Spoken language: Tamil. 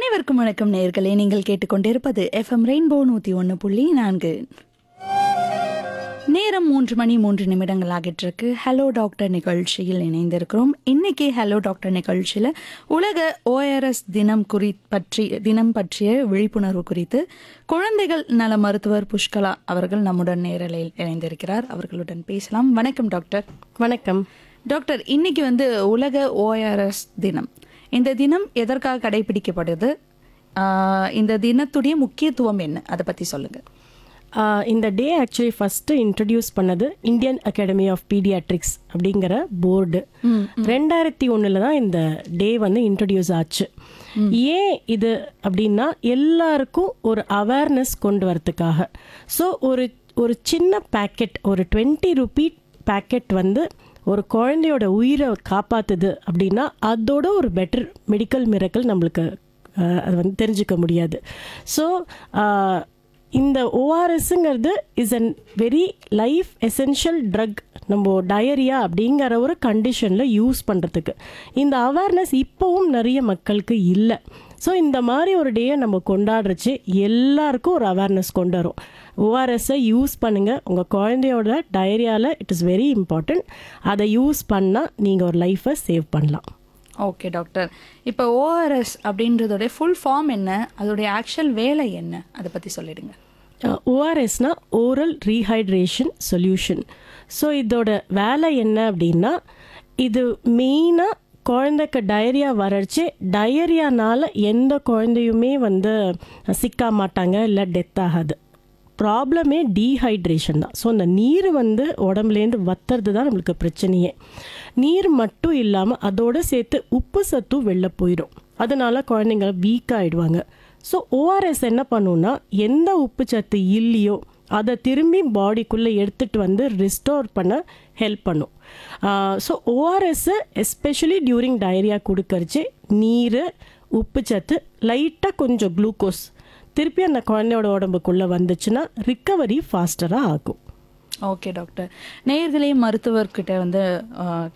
அனைவருக்கும் வணக்கம் நேயர்களே நீங்கள் கேட்டுக்கொண்டிருப்பது எஃப்எம் ரெயின்போ நூத்தி ஒன்று புள்ளி நான்கு நேரம் மூன்று மணி மூன்று நிமிடங்கள் ஆகிட்டு இருக்கு ஹலோ டாக்டர் நிகழ்ச்சியில் இணைந்திருக்கிறோம் இன்னைக்கு ஹலோ டாக்டர் நிகழ்ச்சியில் உலக ஓஆர்எஸ் தினம் குறி பற்றி தினம் பற்றிய விழிப்புணர்வு குறித்து குழந்தைகள் நல மருத்துவர் புஷ்கலா அவர்கள் நம்முடன் நேரலையில் இணைந்திருக்கிறார் அவர்களுடன் பேசலாம் வணக்கம் டாக்டர் வணக்கம் டாக்டர் இன்னைக்கு வந்து உலக ஓஆர்எஸ் தினம் இந்த தினம் எதற்காக கடைபிடிக்கப்படுது ஆஹ் இந்த தினத்துடைய முக்கியத்துவம் என்ன அதை பத்தி சொல்லுங்க ஆஹ் இந்த டே ஆக்சுவலி ஃபஸ்ட்டு இன்ட்ரடியூஸ் பண்ணது இந்தியன் அகாடமி ஆஃப் பீடியாட்ரிக்ஸ் அப்படிங்கிற போர்டு ரெண்டாயிரத்தி ஒன்றில் தான் இந்த டே வந்து இன்ட்ரடியூஸ் ஆச்சு ஏன் இது அப்படின்னா எல்லாருக்கும் ஒரு அவேர்னஸ் கொண்டு வரதுக்காக ஸோ ஒரு ஒரு சின்ன பேக்கெட் ஒரு டுவெண்ட்டி ருபி பேக்கெட் வந்து ஒரு குழந்தையோட உயிரை காப்பாத்துது அப்படின்னா அதோட ஒரு பெட்டர் மெடிக்கல் மிரக்கல் நம்மளுக்கு ஆஹ், அது வந்து தெரிஞ்சுக்க முடியாது ஸோ இந்த ஓஆர்எஸ்ங்கிறது is an very life essential drug நம்ம டயரியா அப்படிங்கிற ஒரு கண்டிஷனில் யூஸ் பண்ணுறதுக்கு இந்த அவேர்னஸ் இப்போவும் நிறைய மக்களுக்கு இல்லை ஸோ இந்த மாதிரி ஒரு டேயை நம்ம கொண்டாடுறச்சு எல்லாருக்கும் ஒரு அவேர்னஸ் கொண்டு வரும் ஓஆர்எஸ்ஸை யூஸ் பண்ணுங்கள் உங்கள் குழந்தையோட டயரியாவில் இட் இஸ் வெரி இம்பார்ட்டண்ட் அதை யூஸ் பண்ணால் நீங்கள் ஒரு லைஃப்பை சேவ் பண்ணலாம் ஓகே டாக்டர் இப்போ ஓஆர்எஸ் அப்படின்றதோட ஃபுல் ஃபார்ம் என்ன அதோடைய ஆக்சுவல் வேலை என்ன அதை பத்தி சொல்லிடுங்க ஓஆர்எஸ்னா ஓரல் ரீஹைட்ரேஷன் சொல்யூஷன் ஸோ இதோட வேலை என்ன அப்படின்னா இது மெயினாக குழந்தைக்கு டயரியா வரச்சு டயரியானால எந்த குழந்தையுமே வந்து சிக்க மாட்டாங்க இல்லை டெத் ஆகாது ப்ராப்ளமே டீஹைட்ரேஷன் தான் ஸோ அந்த நீர் வந்து உடம்புலேருந்து வத்துறது தான் நம்மளுக்கு பிரச்சனையே நீர் மட்டும் இல்லாமல் அதோட சேர்த்து உப்பு சத்தும் வெளில போயிடும் அதனால குழந்தைங்க வீக் ஆயிடுவாங்க ஸோ ஓஆர்எஸ் என்ன பண்ணுன்னா எந்த உப்பு சத்து இல்லையோ அதை திரும்பி பாடிக்குள்ளே எடுத்துகிட்டு வந்து ரிஸ்டோர் பண்ண ஹெல்ப் பண்ணும் ஸோ ஓஆர்எஸ்ஸை எஸ்பெஷலி டியூரிங் டயரியா கொடுக்கறச்சு நீர் உப்பு சத்து லைட்டாக கொஞ்சம் குளுக்கோஸ் திருப்பி அந்த குழந்தையோட உடம்புக்குள்ளே வந்துச்சுன்னா ரிக்கவரி ஃபாஸ்டராக ஆகும் ஓகே டாக்டர் நேயர்களே மருத்துவர்கிட்ட வந்து ஆஹ்,